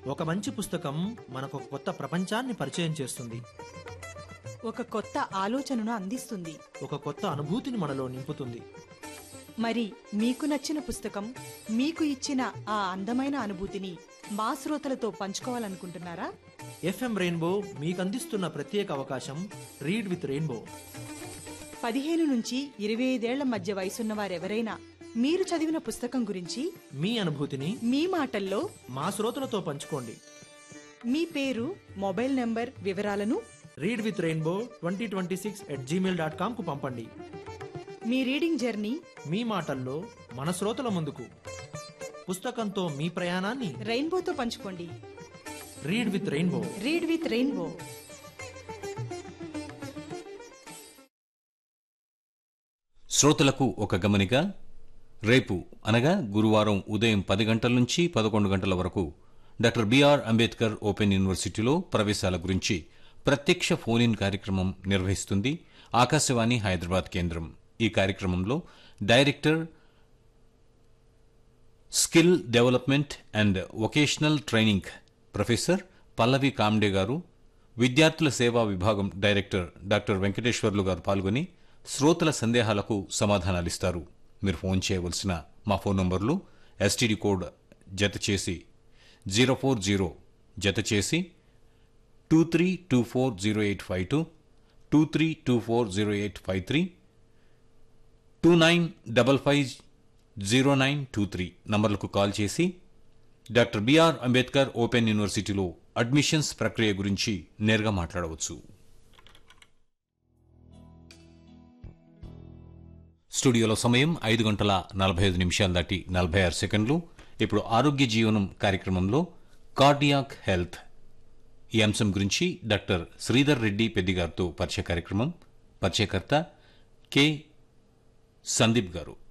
ఒక మంచి పుస్తకం మనకు ఒక కొత్త ప్రపంచాన్ని పరిచయం చేస్తుంది ఒక కొత్త ఆలోచనను అందిస్తుంది ఒక కొత్త అనుభూతిని మనలో నింపుతుంది మరి మీకు నచ్చిన పుస్తకం మీకు ఇచ్చిన ఆ అందమైన అనుభూతిని మా శ్రోతలతో పంచుకోవాలనుకుంటున్నారా ఎఫ్ఎం రెయిన్బో మీకు అందిస్తున్న ప్రత్యేక అవకాశం రీడ్ విత్ రెయిన్బో పదిహేను నుంచి ఇరవై ఐదేళ్ల మధ్య వయసున్న వారెవరైనా మీరు చదివిన పుస్తకం గురించి మీ అనుభూతిని మీ మాటల్లో మా శ్రోతలతో పంచుకోండి మీ పేరు మొబైల్ నంబర్ వివరాలను read with rainbow twenty twenty six at gmail dot కామ్కు పంపండి మీ రీడింగ్ జర్నీ మీ మాటల్లో మన శ్రోతల ముందుకు పుస్తకంతో మీ ప్రయాణాన్ని రెయిన్బోతో పంచుకోండి read with rainbow read with rainbow శ్రోతలకు ఒక గమనిక రేపు అనగా గురువారం ఉదయం పది గంటల నుంచి పదకొండు గంటల వరకు డాక్టర్ బిఆర్ అంబేద్కర్ ఓపెన్ యూనివర్సిటీలో ప్రవేశాల గురించి ప్రత్యక్ష ఫోన్ ఇన్ కార్యక్రమం నిర్వహిస్తుంది ఆకాశవాణి హైదరాబాద్ కేంద్రం ఈ కార్యక్రమంలో director skill development and vocational training professor Pallavi Kamde garu విద్యార్థుల సేవా విభాగం డైరెక్టర్ డాక్టర్ వెంకటేశ్వర్లు గారు పాల్గొని శ్రోతల సందేహాలకు సమాధానాలిస్తారు మీరు ఫోన్ చేయవలసిన మా ఫోన్ నంబర్లు ఎస్టీడీ కోడ్ జత చేసి జీరో ఫోర్ జీరో జత చేసి two three two four zero eight five two two three two four zero eight five three two nine double five zero nine two three నంబర్లకు call చేసి doctor BR Ambedkar open యూనివర్సిటీలో admissions ప్రక్రియ గురించి నేరుగా మాట్లాడవచ్చు స్టూడియోలో సమయం ఐదు గంటల నలభై ఐదు నిమిషాలు దాటి నలభై ఆరు సెకండ్లు ఇప్పుడు ఆరోగ్య జీవనం కార్యక్రమంలో కార్డియాక్ హెల్త్ ఈ అంశం గురించి డాక్టర్ శ్రీధర్ రెడ్డి పెద్ది గారితో పరిచయ కార్యక్రమం పరిచయకర్త కె సందీప్ గారు